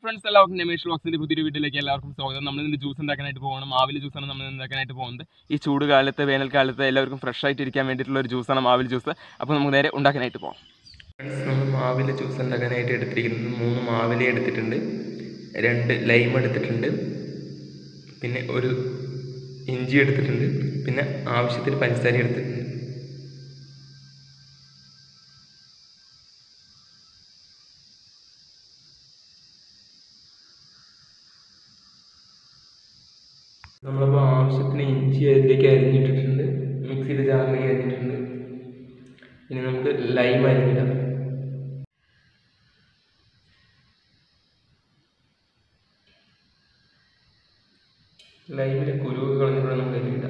friends എല്ലാവർക്കും രമേഷ് വ്ളോഗ്സിന്റെ പുതിയൊരു വീട്ടിലേക്ക് എല്ലാവർക്കും സ്വാഗതം നമ്മൾ ഇന്ന് ജ്യൂസ് ഉണ്ടാക്കാനായിട്ട് പോകണം മാവിൽ ജ്യൂസാണ് നമ്മൾ ഉണ്ടാക്കാനായിട്ട് പോകുന്നത് ഈ ചൂട് കാലത്ത് വേനൽക്കാലത്ത് എല്ലാവർക്കും ഫ്രഷ് ആയിട്ട് ഇരിക്കാൻ വേണ്ടിയിട്ടുള്ള ഒരു ജ്യൂസാണ് മാവിൽ ജ്യൂസ് അപ്പോൾ നമുക്ക് നേരെ ഉണ്ടാക്കാനായിട്ട് പോകാം ഫ്രണ്ട്സ് നമ്മൾ മാവിൽ ജ്യൂസ് ഉണ്ടാക്കാനായിട്ട് എടുത്തിരിക്കുന്നത് മൂന്ന് മാവില എടുത്തിട്ടുണ്ട് രണ്ട് ലൈം എടുത്തിട്ടുണ്ട് പിന്നെ ഒരു ഇഞ്ചി എടുത്തിട്ടുണ്ട് പിന്നെ ആവശ്യത്തിന് പഞ്ചസാര എടുത്തിട്ടുണ്ട് നമ്മളിപ്പോൾ ആവശ്യത്തിന് ഇഞ്ചി അതിലേക്ക് അരിഞ്ഞിട്ടിട്ടുണ്ട് മിക്സിയുടെ ജാറിലേക്ക് അരിഞ്ഞിട്ടുണ്ട് ഇനി നമുക്ക് ലൈം അരിഞ്ഞിടാം ലൈമിലെ കുരുവൊക്കെ കളഞ്ഞിട്ട് നമുക്ക് അരിഞ്ഞിടാം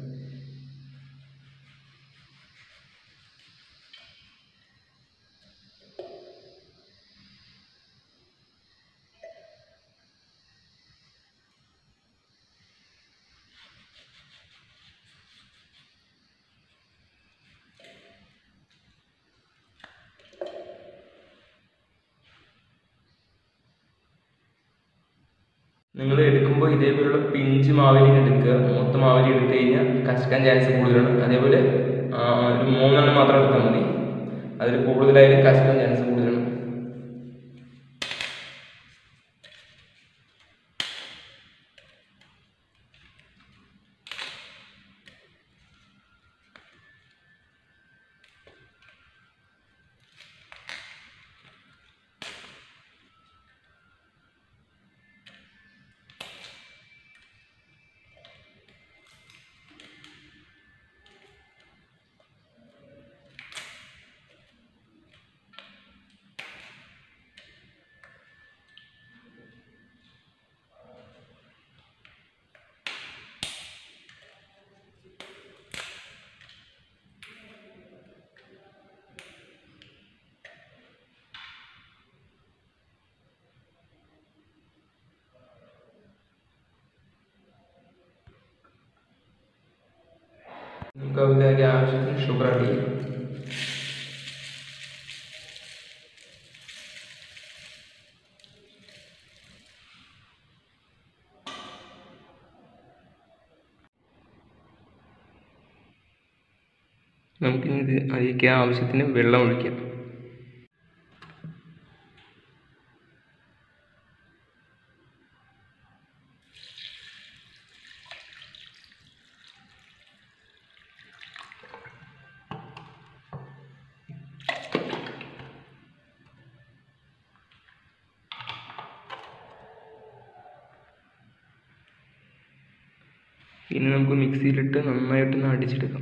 നിങ്ങൾ എടുക്കുമ്പോൾ ഇതേപോലുള്ള പിഞ്ച് മാവിലി എടുക്കുക മൊത്തം മാവിലി എടുത്തു കഴിഞ്ഞാൽ കശക്കാൻ ചാൻസ് കൂടുതലാണ് അതേപോലെ ആ, ഒരു മൂന്നെണ്ണം മാത്രം എടുത്താൽ മതി അതിൽ കൂടുതലായാലും കശക്കാൻ ചാൻസ് കൂടുതലാണ് നമുക്ക് അതിലേക്ക് ആവശ്യത്തിന് ഷുഗർ ആഡ് ചെയ്യാം നമുക്കിനി ഇത് അതിലേക്ക് ആവശ്യത്തിന് വെള്ളം ഒഴിക്കാം ഇനി നമുക്ക് മിക്സിയിലിട്ട് നന്നായിട്ടൊന്ന് അടിച്ചെടുക്കാം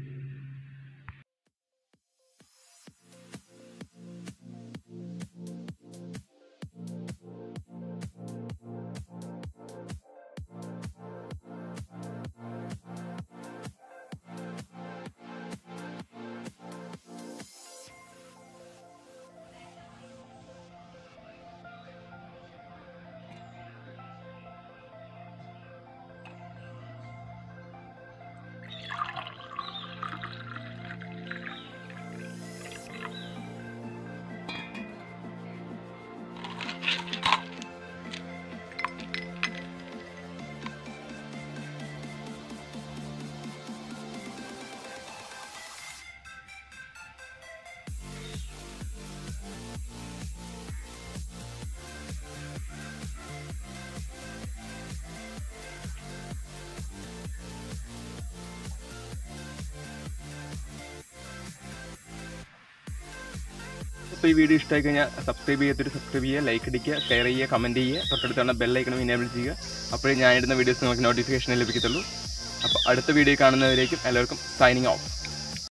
അപ്പോൾ ഈ വീഡിയോ ഇഷ്ടമായി കഴിഞ്ഞാൽ സബ്സ്ക്രൈബ് ചെയ്യാത്തൊരു സബ്സ്ക്രൈബ് ചെയ്യുക ലൈക്ക് അടിക്കുക ഷെയർ ചെയ്യുക കമൻറ്റ് ചെയ്യുക തൊട്ടടുത്തുള്ള ബെല്ലൈക്കണം ഇനേബിൾ ചെയ്യുക അപ്പോഴേ ഞാൻ ഇടുന്ന വീഡിയോസ് നിങ്ങൾക്ക് നോട്ടിഫിക്കേഷൻ ലഭിക്കത്തുള്ളൂ അപ്പോൾ അടുത്ത വീഡിയോ കാണുന്നവരേക്കും എല്ലാവർക്കും സൈനിങ് ഓഫ്